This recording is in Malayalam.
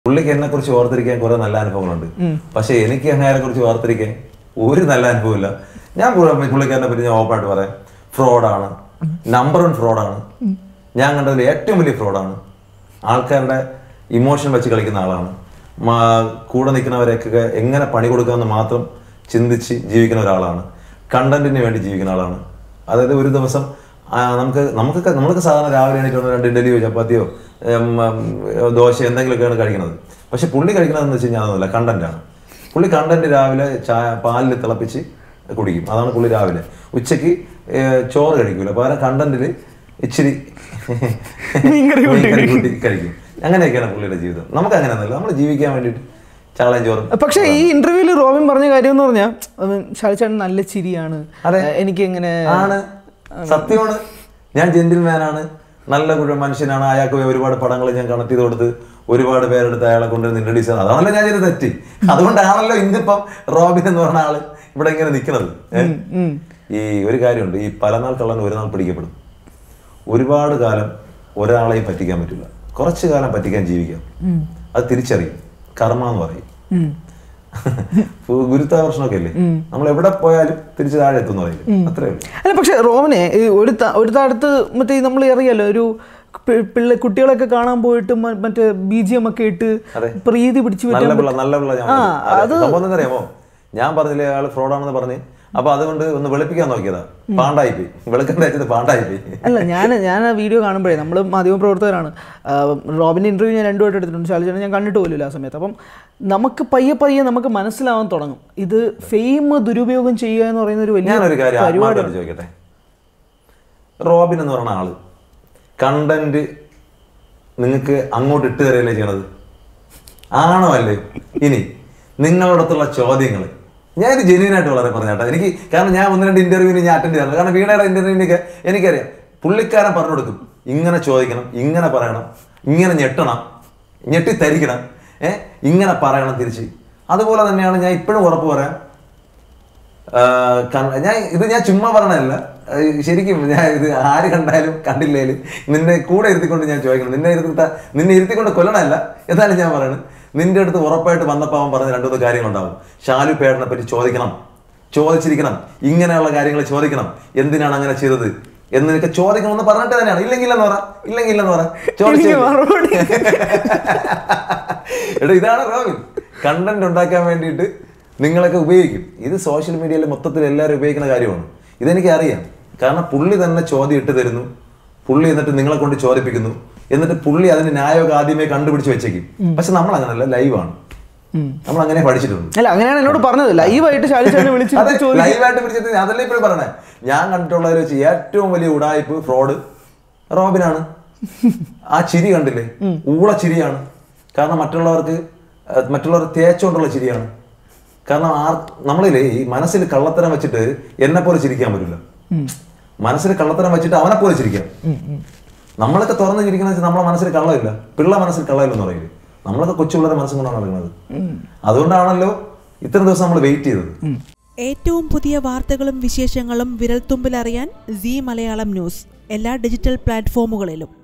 പുള്ളിക്ക് എന്നെ കുറിച്ച് ഓർത്തിരിക്കാൻ കുറെ നല്ല അനുഭവങ്ങളുണ്ട് പക്ഷെ എനിക്ക് അങ്ങനെ കുറിച്ച് ഓർത്തിരിക്കാൻ ഒരു നല്ല അനുഭവമില്ല ഞാൻ പുള്ളി- പുള്ളിക്കാരനെ പറ്റി ഞാൻ ഓപ്പണായിട്ട് പറയാം ഫ്രോഡാണ് നമ്പർ വൺ ഫ്രോഡാണ് ഞാൻ കണ്ടതിൽ ഏറ്റവും വലിയ ഫ്രോഡാണ് ആൾക്കാരുടെ ഇമോഷൻ വെച്ച് കളിക്കുന്ന ആളാണ് മാ- കൂടെ നിൽക്കുന്നവരെയൊക്കെ എങ്ങനെ പണി കൊടുക്കാമെന്ന് മാത്രം ചിന്തിച്ച് ജീവിക്കുന്ന ഒരാളാണ് കണ്ടന്റിന് വേണ്ടി ജീവിക്കുന്ന ആളാണ് അതായത് ഒരു ദിവസം ആ, നമുക്ക് നമുക്കൊക്കെ നമ്മൾക്ക് സാധാരണ രാവിലെ എണീറ്റ് രണ്ട് ഇഡലിയോ ചപ്പാത്തിയോ ഉം, ഉം, ദോശ എന്തെങ്കിലുമൊക്കെയാണ് കഴിക്കുന്നത് പക്ഷെ പുള്ളി കഴിക്കുന്നതെന്ന് വെച്ച് കഴിഞ്ഞാൽ അതൊന്നുമില്ല കണ്ടന്റാണ് പുള്ളി കണ്ടന്റ് രാവിലെ ചായ പാലിൽ തിളപ്പിച്ച് കുടിക്കും അതാണ് പുള്ളി രാവിലെ ഉച്ചയ്ക്ക് ഏഹ്, ചോറ് കഴിക്കൂല പകരം കണ്ടന്റിൽ ഇച്ചിരി മീൻകറി കൂട്ടി മീൻകറി കൂട്ടി കഴിക്കും അങ്ങനെയൊക്കെയാണ് പുള്ളിയുടെ ജീവിതം നമുക്ക് അങ്ങനെയൊന്നുമില്ല നമ്മൾ ജീവിക്കാൻ വേണ്ടിയിട്ട് ചാളയും ചോറും പക്ഷേ ഈ ഇന്റർവ്യൂവിൽ റോബിൻ പറഞ്ഞ കാര്യം എന്ന് പറഞ്ഞാൽ ഷാലിച്ചേട്ടൻ നല്ല ചിരിയാണ് അതെ. എനിക്ക് ഇങ്ങനെ ആണ് സത്യമാണ് ഞാൻ ജെന്റിൽമാൻ ആണ് നല്ല ഒരു മനുഷ്യനാണ് അയാൾക്ക് ഒരുപാട് പടങ്ങൾ ഞാൻ കണക്ട് ചെയ്ത് കൊടുത്ത് ഒരുപാട് പേരെടുത്ത് അയാളെ കൊണ്ട് ഇൻട്രൊഡ്യൂസ് ചെയ്തത് അതാണല്ലോ ഞാൻ ചെയ്ത തെറ്റ് അതുകൊണ്ടാണല്ലോ ഇന്നിപ്പം റോബിൻ എന്ന് പറഞ്ഞ ആള് ഇവിടെ ഇങ്ങനെ നിൽക്കുന്നത് ഈ ഒരു കാര്യമുണ്ട് ഈ പലനാൾ കള്ളൻ ഒരു നാൾ പിടിക്കപ്പെടും ഒരുപാട് കാലം ഒരാളെയും പറ്റിക്കാൻ പറ്റില്ല കുറച്ചു കാലം പറ്റിക്കാൻ ജീവിക്കാം അത് തിരിച്ചറിയും കർമ്മ എന്ന് പറയും ഗുരുത്വാകർഷണമൊക്കെ അല്ലേ നമ്മൾ എവിടെ പോയാലും തിരിച്ചു താഴെ എത്തും എന്ന് പറയില്ലേ അത്രേ ഉള്ളൂ അല്ല പക്ഷെ റോമനെ ഈ ഒരു ത- ഒരു തടത്ത് മറ്റേ നമ്മൾ അറിയാലോ ഒരു പി- പിള്ള കുട്ടികളൊക്കെ കാണാൻ പോയിട്ട് മ- മറ്റേ ബി ജി എം ഒക്കെ ഇട്ട് അതെ. പ്രീതി പിടിച്ചു നല്ല പറ്റാൻ പിള്ള നല്ല പിള്ള ഞാൻ ആ, അതെ. സംഭവം എന്താ ഞാൻ പറഞ്ഞില്ലേ അയാൾ ഫ്രോഡാണെന്ന് പറഞ്ഞ് അപ്പൊ അതുകൊണ്ട് ഒന്ന് വെളുപ്പിക്കാൻ നോക്കിയതാ പാണ്ടായി പോയി വെളുക്കണ്ട വെച്ചത് പാണ്ടായി പോയി അല്ല ഞാൻ ഞാൻ ആ വീഡിയോ കാണുമ്പോഴേ നമ്മൾ മാധ്യമപ്രവർത്തകരാണ് ആ, റോബിൻ്റെ ഇൻ്റർവ്യൂ ഞാൻ രണ്ടുമായിട്ട് എടുത്തിട്ടുണ്ട് ശാലിച്ചേട്ടൻ ഞാൻ കണ്ടിട്ട് പോലും ആ സമയത്ത് അപ്പം നമുക്ക് പയ്യെ പയ്യെ നമുക്ക് മനസ്സിലാവാൻ തുടങ്ങും ഇത് ഫെയിം ദുരുപയോഗം ചെയ്യുക എന്ന് പറയുന്ന ഒരു വലിയ ഞാനൊരു കാര്യം പരിപാടി ആത്മാർത്ഥമായിട്ട് ചോദിക്കട്ടെ റോബിൻ എന്ന് പറഞ്ഞ ആള് കണ്ടന്റ് നിങ്ങൾക്ക് അങ്ങോട്ട് ഇട്ട് തരികയല്ലേ ചെയ്യണത് ആണോ അല്ലേ ഇനി നിങ്ങളോടത്തുള്ള ചോദ്യങ്ങൾ ഞാൻ ഇത് ജെന്യൂൻ ആയിട്ട് വളരെ പറഞ്ഞാട്ടെ എനിക്ക് കാരണം ഞാൻ ഒന്ന് രണ്ട് ഇന്റർവ്യൂവിന് ഞാൻ അറ്റൻഡ് ചെയ്യാറുണ്ട് കാരണം വീണയുടെ ഇന്റർവ്യൂവിനൊക്കെ എനിക്കറിയാം പുള്ളിക്കാരൻ പറഞ്ഞു കൊടുക്കും ഇങ്ങനെ ചോദിക്കണം ഇങ്ങനെ പറയണം ഇങ്ങനെ ഞെട്ടണം ഞെട്ടിത്തരിക്കണം ഏഹ് ഇങ്ങനെ പറയണം തിരിച്ച് അതുപോലെ തന്നെയാണ് ഞാൻ ഇപ്പോഴും ഉറപ്പ് പറയാം ആഹ് കണ്ട- ഞാൻ ഇത് ഞാൻ ചുമ്മാ പറഞ്ഞതല്ല ആഹ് ശരിക്കും ഞാൻ ഇത് ആര് കണ്ടാലും കണ്ടില്ലേലും നിന്നെ കൂടെ ഇരുത്തിക്കൊണ്ട് ഞാൻ ചോദിക്കണം നിന്നെ ഇരുത്തി ത- നിന്നെ ഇരുത്തിക്കൊണ്ട് കൊല്ലണമല്ല എന്നാലും ഞാൻ പറയുന്നത് നിന്റെ അടുത്ത് ഉറപ്പായിട്ട് വന്നപ്പോൾ അവൻ പറഞ്ഞ രണ്ടു മൂന്ന് കാര്യങ്ങളുണ്ടാവും ഷാലു പേടനെ പറ്റി ചോദിക്കണം ചോദിച്ചിരിക്കണം ഇങ്ങനെയുള്ള കാര്യങ്ങൾ ചോദിക്കണം എന്തിനാണ് അങ്ങനെ ചെയ്തത് എന്ന് നിനക്ക് ചോദിക്കണം എന്ന് പറഞ്ഞിട്ട് തന്നെയാണ് ഇല്ലെങ്കിൽ ഇല്ലെന്ന് പറ ഇല്ലെങ്കിൽ ഇല്ലെന്ന് പറ ചോദിച്ചു എനിക്ക് മറുപടി എടാ ഇതാണ് റോബിൻ കണ്ടന്റ് ഉണ്ടാക്കാൻ വേണ്ടിയിട്ട് നിങ്ങളൊക്കെ ഉപയോഗിക്കും ഇത് സോഷ്യൽ മീഡിയയിൽ മൊത്തത്തിൽ എല്ലാവരും ഉപയോഗിക്കുന്ന കാര്യമാണ് ഇതെനിക്ക് അറിയാം കാരണം പുള്ളി തന്നെ ചോദ്യം ഇട്ട് തരുന്നു പുള്ളി എന്നിട്ട് നിങ്ങളെ കൊണ്ട് ചോദിപ്പിക്കുന്നു എന്നിട്ട് പുള്ളി അതിന് ന്യായമൊക്കെ ആദ്യമേ കണ്ടുപിടിച്ച് വെച്ചേക്കും പക്ഷെ നമ്മൾ അങ്ങനല്ല ലൈവാണ് നമ്മൾ അങ്ങനെ പഠിച്ചിട്ടുണ്ട് അല്ല അങ്ങനെയാണ് എന്നോട് പറഞ്ഞത് ലൈവായിട്ട് ശാലിച്ചേട്ടനെ അതെ വിളിച്ചിട്ട് ചോദിച്ചു ലൈവായിട്ട് പിടിച്ചിട്ട് അതല്ലേ ഇപ്പോഴും പറഞ്ഞേ ഞാൻ കണ്ടിട്ടുള്ളതിൽ വെച്ച് ഏറ്റവും വലിയ ഉടായ്പ് ഫ്രോഡ് റോബിനാണ് ആ ചിരി കണ്ടില്ലേ ഊള ചിരിയാണ് കാരണം മറ്റുള്ളവർക്ക് അഹ് മറ്റുള്ളവർ തേച്ചുകൊണ്ടുള്ള ചിരിയാണ് കാരണം ആ നമ്മളില്ലേ ഈ മനസ്സിൽ കള്ളത്തരം വെച്ചിട്ട് എന്നെ പോലെ ചിരിക്കാൻ പറ്റില്ല മനസ്സിൽ കള്ളത്തരം വെച്ചിട്ട് അവനെ പോലെ ചിരിക്കാം നമ്മളൊക്കെ തുറന്ന് ചിരിക്കുന്ന വെച്ചാൽ നമ്മളെ മനസ്സിൽ കള്ളമില്ല പിള്ള മനസ്സിൽ കള്ളമില്ലെന്ന് പറയില്ലേ നമ്മളൊക്കെ കൊച്ചുപിള്ളേരെ മനസ്സും കൊണ്ടാണ് നടക്കുന്നത് അതുകൊണ്ടാണല്ലോ ഇത്ര ദിവസം നമ്മൾ വെയിറ്റ് ചെയ്തത് ഏറ്റവും പുതിയ വാർത്തകളും വിശേഷങ്ങളും വിരൽത്തുമ്പിലറിയാൻ സി മലയാളം ന്യൂസ് എല്ലാ ഡിജിറ്റൽ പ്ലാറ്റ്ഫോമുകളിലും